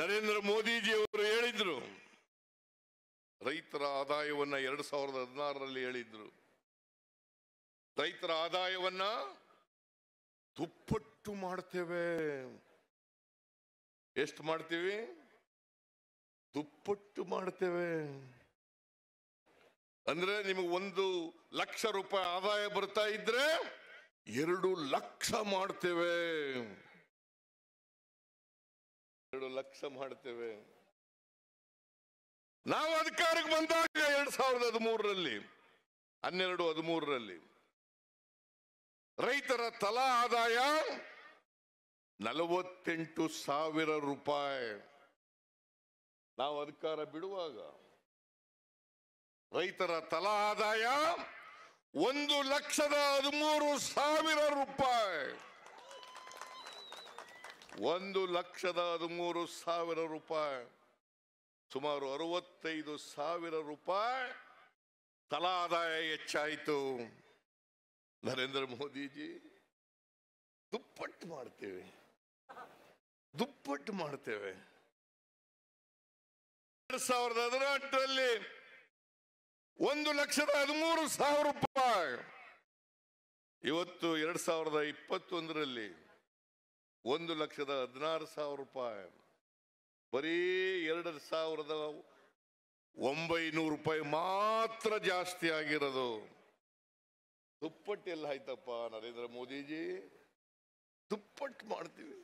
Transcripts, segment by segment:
ನರೇಂದ್ರ ಮೋದಿಜಿಯವರು ಹೇಳಿದ್ರು ರೈತರ ಆದಾಯವನ್ನ ಎರಡ್ ಸಾವಿರದ ಹದಿನಾರರಲ್ಲಿ ಹೇಳಿದ್ರು ರೈತರ ಆದಾಯವನ್ನ ದುಪ್ಪಟ್ಟು ಮಾಡ್ತೇವೆ ಎಷ್ಟು ಮಾಡ್ತೀವಿ ದುಪ್ಪಟ್ಟು ಮಾಡ್ತೇವೆ ಅಂದ್ರೆ ನಿಮಗೆ ಒಂದು ಲಕ್ಷ ರೂಪಾಯಿ ಆದಾಯ ಬರ್ತಾ ಇದ್ರೆ ಎರಡು ಲಕ್ಷ ಮಾಡ್ತೇವೆ ಎರಡು ಲಕ್ಷ ಮಾಡ್ತೇವೆ ನಾವು ಅಧಿಕಾರಕ್ಕೆ ಬಂದಾಗ ಎರಡ್ ಸಾವಿರದ ಹದಿಮೂರರಲ್ಲಿ ಹನ್ನೆರಡು ಹದಿಮೂರರಲ್ಲಿ ರೈತರ ತಲಾ ಆದಾಯ ನಲವತ್ತೆಂಟು ಸಾವಿರ ರೂಪಾಯಿ ನಾವು ಅಧಿಕಾರ ಬಿಡುವಾಗ ರೈತರ ತಲಾ ಆದಾಯ ಒಂದು ಲಕ್ಷದ ಹದಿಮೂರು ಸಾವಿರ ರೂಪಾಯಿ ಒಂದು ಲಕ್ಷದ ಹದಿಮೂರು ಸಾವಿರ ರೂಪಾಯಿ ಸುಮಾರು ಅರವತ್ತೈದು ಸಾವಿರ ರೂಪಾಯಿ ತಲಾ ಆದಾಯ ಹೆಚ್ಚಾಯಿತು ನರೇಂದ್ರ ಮೋದಿಜಿ ದುಪ್ಪಟ್ಟು ಮಾಡ್ತೇವೆ ದುಪ್ಪಟ್ಟು ಮಾಡ್ತೇವೆ ಎರಡ್ ಸಾವಿರದ ಹದಿನೆಂಟರಲ್ಲಿ ಒಂದು ಲಕ್ಷದ ಹದಿಮೂರು ಸಾವಿರ ರೂಪಾಯಿ ಇವತ್ತು ಎರಡ್ ಸಾವಿರದ ಇಪ್ಪತ್ತೊಂದರಲ್ಲಿ ಒಂದು ಲಕ್ಷದ ಹದಿನಾರು ಸಾವಿರ ರೂಪಾಯಿ ಬರೀ ಎರಡು ಸಾವಿರದ ಒಂಬೈನೂರು ರೂಪಾಯಿ ಮಾತ್ರ ಜಾಸ್ತಿ ಆಗಿರೋದು ದುಪ್ಪಟ್ಟು ಎಲ್ಲ ಆಯ್ತಪ್ಪ ನರೇಂದ್ರ ಮೋದಿಜಿ ದುಪ್ಪಟ್ಟು ಮಾಡ್ತೀವಿ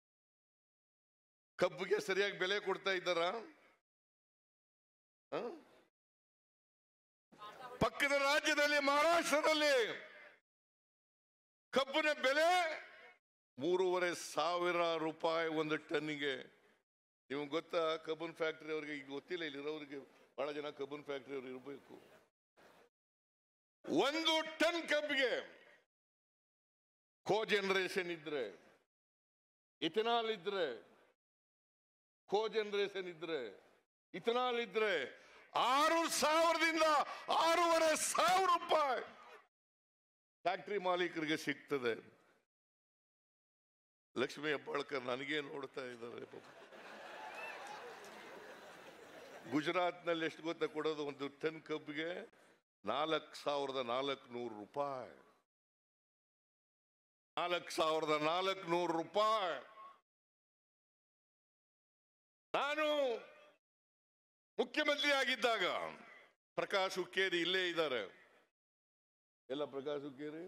ಕಬ್ಬಿಗೆ ಸರಿಯಾಗಿ ಬೆಲೆ ಕೊಡ್ತಾ ಇದ್ದಾರ ಪಕ್ಕದ ರಾಜ್ಯದಲ್ಲಿ ಮಹಾರಾಷ್ಟ್ರದಲ್ಲಿ ಕಬ್ಬಿನ ಬೆಲೆ ಮೂರುವರೆ ಸಾವಿರ ರೂಪಾಯಿ ಒಂದು ಟನ್ನಿಗೆ ನಿಮ್ಗೆ ಗೊತ್ತಾ ಕಬ್ಬನ್ ಫ್ಯಾಕ್ಟರಿ ಅವರಿಗೆ ಈಗ ಗೊತ್ತಿಲ್ಲ ಇಲ್ಲಿರೋರಿಗೆ ಬಹಳ ಜನ ಕಬ್ಬನ್ ಫ್ಯಾಕ್ಟರಿ ಅವ್ರು ಇರಬೇಕು ಒಂದು ಟನ್ ಕಬ್ಬಿಗೆ ಕೋ ಜನರೇಷನ್ ಇದ್ರೆ ಇಥನಾಲ್ ಇದ್ರೆ ಕೋ ಜನರೇಷನ್ ಇದ್ರೆ ಇಥನಾಲ್ ಇದ್ರೆ ಆರು ಸಾವಿರದಿಂದ ಆರೂವರೆ ಸಾವಿರ ರೂಪಾಯಿ ಫ್ಯಾಕ್ಟರಿ ಮಾಲೀಕರಿಗೆ ಸಿಗ್ತದೆ ಲಕ್ಷ್ಮೀ ಹೆಬ್ಬಾಳ್ಕರ್ ನನಗೇ ನೋಡ್ತಾ ಇದ್ದಾರೆ ಪಾಪ. ಗುಜರಾತ್ನಲ್ಲಿ ಎಷ್ಟು ಗೊತ್ತಾ ಕೊಡೋದು ಒಂದು ಟನ್ ಕಬ್ಬಿಗೆ ನಾಲ್ಕು ಸಾವಿರದ ನಾಲ್ಕು ನೂರು ರೂಪಾಯಿ ನಾಲ್ಕು ಸಾವಿರದ ನಾಲ್ಕು ನೂರು ರೂಪಾಯಿ ನಾನು ಮುಖ್ಯಮಂತ್ರಿ ಆಗಿದ್ದಾಗ ಪ್ರಕಾಶ್ ಹುಕ್ಕೇರಿ ಇಲ್ಲೇ ಇದ್ದಾರೆ ಎಲ್ಲ ಪ್ರಕಾಶ್ ಹುಕ್ಕೇರಿ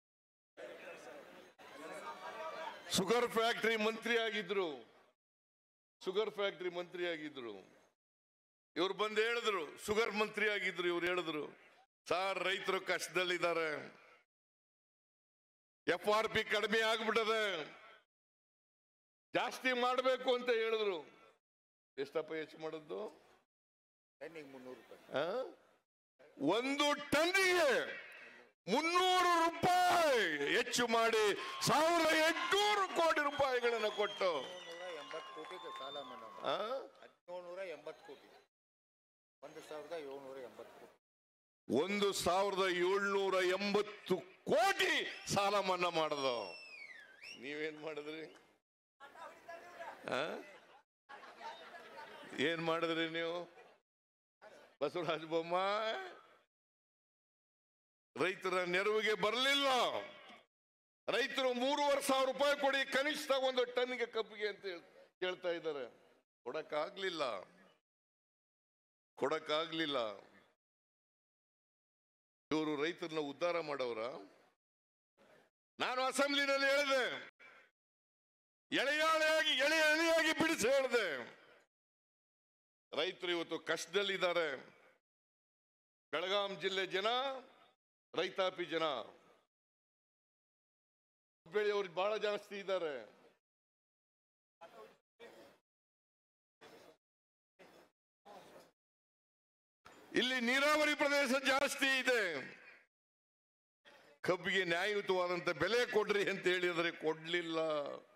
ಶುಗರ್ ಫ್ಯಾಕ್ಟರಿ ಮಂತ್ರಿ ಆಗಿದ್ರು ಶುಗರ್ ಫ್ಯಾಕ್ಟರಿ ಮಂತ್ರಿ ಆಗಿದ್ರು ಇವ್ರು ಬಂದು ಹೇಳಿದ್ರು ಶುಗರ್ ಮಂತ್ರಿ ಆಗಿದ್ರು ಇವ್ರು ಹೇಳಿದ್ರು ಸಾರ್ ರೈತರು ಕಷ್ಟದಲ್ಲಿದ್ದಾರೆ ಎಫ್ ಆರ್ ಪಿ ಕಡಿಮೆ ಆಗ್ಬಿಟ್ಟದೆ ಜಾಸ್ತಿ ಮಾಡಬೇಕು ಅಂತ ಹೇಳಿದ್ರು ಎಷ್ಟಪ್ಪ ಹೆಚ್ಚು ಮಾಡಿದ್ದು ಟನ್ನಿಗೆ ಮುನ್ನೂರು ರೂಪಾಯಿ ಆ? ಒಂದು ಟನ್ನಿಗೆ ಮುನ್ನೂರು ರೂಪಾಯಿ ಹೆಚ್ಚು ಮಾಡಿ ಸಾವಿರದ ಎಂಟುನೂರು ಕೋಟಿ ರೂಪಾಯಿಗಳನ್ನು ಕೊಟ್ಟು ನೂರ ಎಂಬತ್ತು ಕೋಟಿಗೆ ಸಾಲ ಮನ್ನಾ ಮಾಡಿ ಆ? ಹದಿನೇಳುನೂರ ಎಂಬತ್ತು ಕೋಟಿ ಒಂದು ಸಾವಿರದ ಏಳ್ನೂರ ಎಂಬತ್ತು ಕೋಟಿ ಒಂದು ಸಾವಿರದ ಏಳ್ನೂರ ಎಂಬತ್ತು ಕೋಟಿ ಸಾಲ ಮನ್ನಾ ಮಾಡದು ನೀವೇನ್ ಮಾಡಿದ್ರಿ ಆ? ಏನ್ ಮಾಡಿದ್ರಿ ನೀವು ಬಸವರಾಜ ಬೊಮ್ಮಾಯಿ ರೈತರ ನೆರವಿಗೆ ಬರಲಿಲ್ಲ ರೈತರು ಮೂರುವರೆ ಸಾವಿರ ರೂಪಾಯಿ ಕೊಡಿ ಕನಿಷ್ಠ ಒಂದು ಟನ್ಗೆ ಕಬ್ಬಿಗೆ ಅಂತ ಹೇಳ್- ಕೇಳ್ತಾ ಇದ್ದಾರೆ ಕೊಡಕ್ಕಾಗ್ಲಿಲ್ಲ ಕೊಡಕ್ಕಾಗ್ಲಿಲ್ಲ ಇವರು ರೈತರನ್ನ ಉದ್ಧಾರ ಮಾಡವ್ರ ನಾನು ಅಸೆಂಬ್ಲಿನಲ್ಲಿ ಹೇಳಿದೆ ಎಳೆಯ ಎಳೆಯಾಗಿ ಎಳೆ ಎಳೆಯಾಗಿ ಬಿಡಿಸಿ ಹೇಳಿದೆ ರೈತರು ಇವತ್ತು ಕಷ್ಟದಲ್ಲಿದ್ದಾರೆ ಬೆಳಗಾಂ ಜಿಲ್ಲೆ ಜನ ರೈತಾಪಿ ಜನ ಬೆಳೆಯವ್ರು ಬಹಳ ಜಾಸ್ತಿ ಇದ್ದಾರೆ ಇಲ್ಲಿ ನೀರಾವರಿ ಪ್ರದೇಶ ಜಾಸ್ತಿ ಇದೆ ಕಬ್ಬಿಗೆ ನ್ಯಾಯಯುತವಾದಂತ ಬೆಲೆ ಕೊಡ್ರಿ ಅಂತ ಹೇಳಿದರೆ ಕೊಡ್ಲಿಲ್ಲ